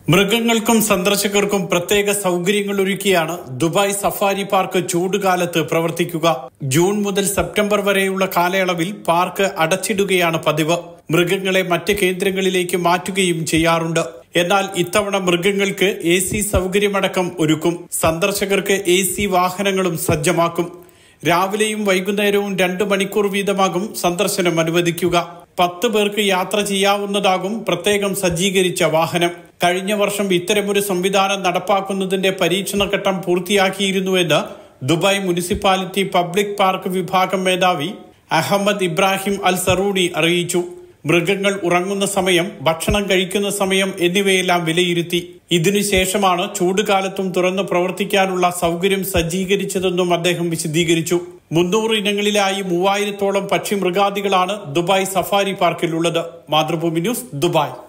മൃഗങ്ങൾക്കും സന്ദർശകർക്കും പ്രത്യേക സൗകര്യങ്ങൾ ഒരുക്കിയാണ് ദുബായ് സഫാരി പാർക്ക് ചൂടുകാലത്ത് പ്രവർത്തിക്കുക ജൂൺ മുതൽ സെപ്റ്റംബർ വരെയുള്ള കാലയളവിൽ പാർക്ക് അടച്ചിടുകയാണ് പതിവ് മൃഗങ്ങളെ മറ്റ് കേന്ദ്രങ്ങളിലേക്ക് മാറ്റുകയും ചെയ്യാറുണ്ട് എന്നാൽ ഇത്തവണ മൃഗങ്ങൾക്ക് എ സി സൗകര്യമടക്കം ഒരുക്കും സന്ദർശകർക്ക് എ സി വാഹനങ്ങളും സജ്ജമാക്കും രാവിലെയും വൈകുന്നേരവും രണ്ട് മണിക്കൂർ വീതമാകും സന്ദർശനം അനുവദിക്കുക പത്ത് പേർക്ക് യാത്ര ചെയ്യാവുന്നതാകും പ്രത്യേകം സജ്ജീകരിച്ച വാഹനം കഴിഞ്ഞ വർഷം ഇത്തരമൊരു സംവിധാനം നടപ്പാക്കുന്നതിന്റെ പരീക്ഷണഘട്ടം പൂർത്തിയാക്കിയിരുന്നുവെന്ന് ദുബായ് മുനിസിപ്പാലിറ്റി പബ്ലിക് പാർക്ക് വിഭാഗം മേധാവി അഹമ്മദ് ഇബ്രാഹിം അൽ സറൂഡി അറിയിച്ചു മൃഗങ്ങൾ ഉറങ്ങുന്ന സമയം ഭക്ഷണം കഴിക്കുന്ന സമയം എന്നിവയെല്ലാം വിലയിരുത്തി ഇതിനുശേഷമാണ് ചൂടുകാലത്തും തുറന്നു പ്രവർത്തിക്കാനുള്ള സൗകര്യം സജ്ജീകരിച്ചതെന്നും അദ്ദേഹം വിശദീകരിച്ചു മുന്നൂറ് ഇനങ്ങളിലായി മൂവായിരത്തോളം പക്ഷി മൃഗാദികളാണ് ദുബായ് സഫാരി പാർക്കിലുള്ളത് മാതൃഭൂമി ന്യൂസ് ദുബായ്